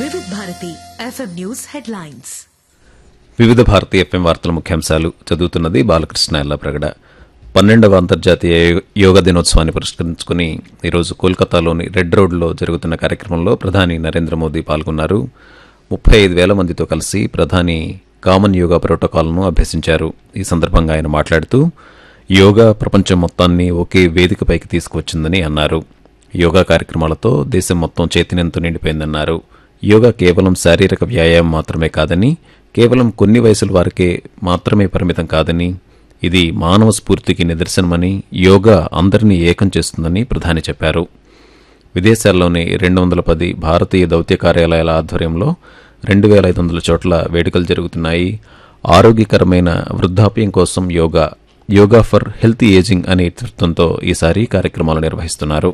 వివిధ Bharati FM news headlines వివిధ Bharati FM వార్తల ముఖ్యాంశాలు చదువుతున్నది బాలకృష్ణ ఎల్లప్రగడ పన్నెండవ అంతర్జాతీయ యో- యోగా దినోత్సవాన్ని పురస్కరించుకుని ఈరోజు కోల్కతాలోని రెడ్ రోడ్లో జరుగుతున్న కార్యక్రమంలో ప్రధాని నరేంద్ర మోదీ పాల్గొన్నారు ముప్పై ఐదు వేల మందితో కలిసి ప్రధాని కామన్ యోగా ప్రోటోకాల్ను అభ్యసించారు ఈ సందర్భంగా ఆయన మాట్లాడుతూ యోగా ప్రపంచం మొత్తాన్ని ఒకే వేదికపైకి తీసుకువచ్చిందని అన్నారు యోగా కార్యక్రమాలతో దేశం మొత్తం చైతన్యంతో నిండిపోయిందన్నారు యోగా కేవలం శారీరక వ్యాయామం మాత్రమే కాదని కేవలం కొన్ని వయసుల వారికే మాత్రమే పరిమితం కాదని ఇది మానవ స్ఫూర్తికి నిదర్శనమని యోగా అందరినీ ఏకం చేస్తుందని ప్రధాని చెప్పారు విదేశాల్లోని రెండు వందల పది భారతీయ దౌత్య కార్యాలయాల ఆధ్వర్యంలో రెండు వేల ఐదు వందల చోట్ల వేడుకలు జరుగుతున్నాయి ఆరోగ్యకరమైన వృద్ధాప్యం కోసం yoga yoga for healthy ageing అనే ఇతివృత్తంతో ఈసారి కార్యక్రమాలు నిర్వహిస్తున్నారు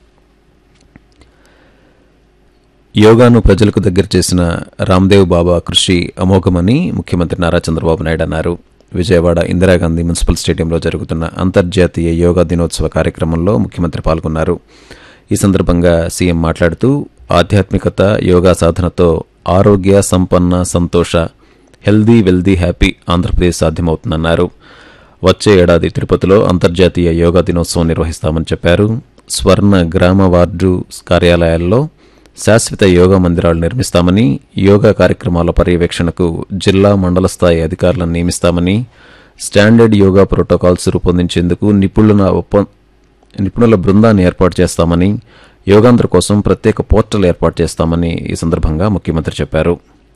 యోగాను ప్రజలకు దగ్గర చేసిన రామ్దేవ్ బాబా కృషి అమోఘమని ముఖ్యమంత్రి నారా చంద్రబాబు నాయుడు అన్నారు విజయవాడ ఇందిరాగాంధీ మున్సిపల్ స్టేడియంలో జరుగుతున్న అంతర్జాతీయ యోగా దినోత్సవ కార్యక్రమంలో ముఖ్యమంత్రి పాల్గొన్నారు ఈ సందర్భంగా సీఎం మాట్లాడుతూ ఆధ్యాత్మికత యోగా సాధనతో ఆరోగ్య సంపన్న సంతోష హెల్దీ వెల్దీ హ్యాపీ ఆంధ్రప్రదేశ్ సాధ్యమవుతుందన్నారు వచ్చే ఏడాది తిరుపతిలో అంతర్జాతీయ యోగా దినోత్సవం నిర్వహిస్తామని చెప్పారు స్వర్ణ గ్రామ వార్డు కార్యాలయాల్లో శాశ్వత యోగా మందిరాలు నిర్మిస్తామని యోగా కార్యక్రమాల పర్యవేక్షణకు జిల్లా మండల స్థాయి అధికారులను నియమిస్తామని స్టాండర్డ్ యోగా ప్రోటోకాల్స్ రూపొందించేందుకు నిపుణుల ఒప్ప నిపుణుల బృందాన్ని ఏర్పాటు చేస్తామని యోగాంధ్ర కోసం ప్రత్యేక పోర్టల్ ఏర్పాటు చేస్తామని ఈ సందర్భంగా ముఖ్యమంత్రి చెప్పారు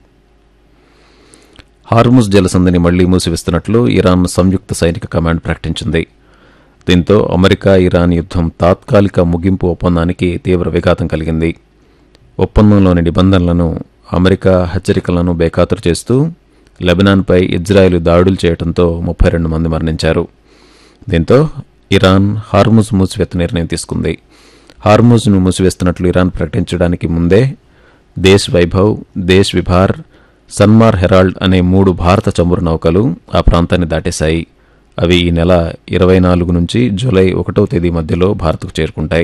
హార్ముజ్ జలసంధిని మళ్లీ మూసివేస్తున్నట్లు ఇరాన్ సంయుక్త సైనిక కమాండ్ ప్రకటించింది దీంతో అమెరికా ఇరాన్ యుద్దం తాత్కాలిక ముగింపు ఒప్పందానికి తీవ్ర విఘాతం కలిగింది ఒప్పందంలోని నిబంధనలను అమెరికా హెచ్చరికలను బేఖాతరు చేస్తూ లెబనాన్పై ఇజ్రాయెల్ దాడులు చేయడంతో ముప్పై రెండు మంది మరణించారు దీంతో ఇరాన్ హార్ముజ్ మూసివేత నిర్ణయం తీసుకుంది హార్ముజ్ను మూసివేస్తున్నట్లు ఇరాన్ ప్రకటించడానికి ముందే దేశ్ వైభవ్ దేశ్ విభార్ సన్మార్ హెరాల్డ్ అనే మూడు భారత చమురు నౌకలు ఆ ప్రాంతాన్ని దాటేశాయి అవి ఈ నెల ఇరవై నాలుగు నుంచి జూలై ఒకటో తేదీ మధ్యలో భారత్కు చేరుకుంటాయి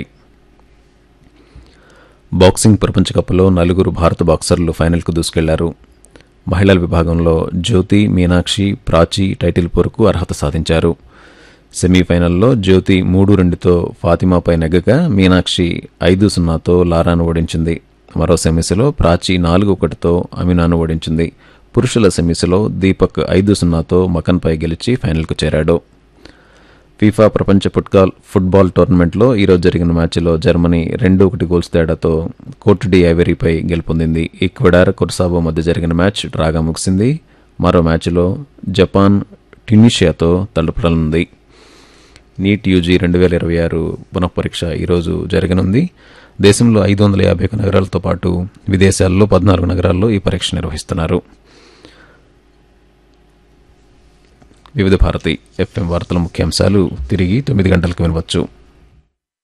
బాక్సింగ్ ప్రపంచ కప్లో నలుగురు భారత బాక్సర్లు ఫైనల్కు దూసుకెళ్లారు మహిళల విభాగంలో జ్యోతి మీనాక్షి ప్రాచి టైటిల్ పోరుకు అర్హత సాధించారు సెమీఫైనల్లో జ్యోతి మూడు రెండుతో ఫాతిమాపై నెగ్గగా మీనాక్షి ఐదు సున్నాతో లారాను ఓడించింది మరో సెమీస్లో ప్రాచి నాలుగు ఒకటితో అమినాను ఓడించింది పురుషుల సెమీస్లో దీపక్ ఐదు సున్నాతో మకన్పై గెలిచి ఫైనల్కు చేరాడు ఫీఫా ప్రపంచ ఫుట్బాల్ ఫుట్బాల్ టోర్నమెంట్లో ఈరోజు జరిగిన మ్యాచ్లో జర్మనీ రెండు ఒకటి గోల్స్ తేడాతో కోర్టు డి ఐవరీపై గెలుపొందింది ఈక్వెడార్ కొర్సాబో మధ్య జరిగిన మ్యాచ్ డ్రాగా ముగిసింది మరో మ్యాచ్లో జపాన్ ట్యునీషియాతో తలపడనుంది నీట్ యూజీ రెండు వేల ఇరవై ఆరు పునఃపరీక్ష ఈరోజు జరగనుంది దేశంలో ఐదు వందల యాభై ఒక నగరాలతో పాటు విదేశాల్లో పద్నాలుగు నగరాల్లో ఈ పరీక్ష నిర్వహిస్తున్నారు వివిధ భారతి ఎఫ్ఎం వార్తల ముఖ్యాంశాలు తిరిగి తొమ్మిది గంటలకు వినవచ్చు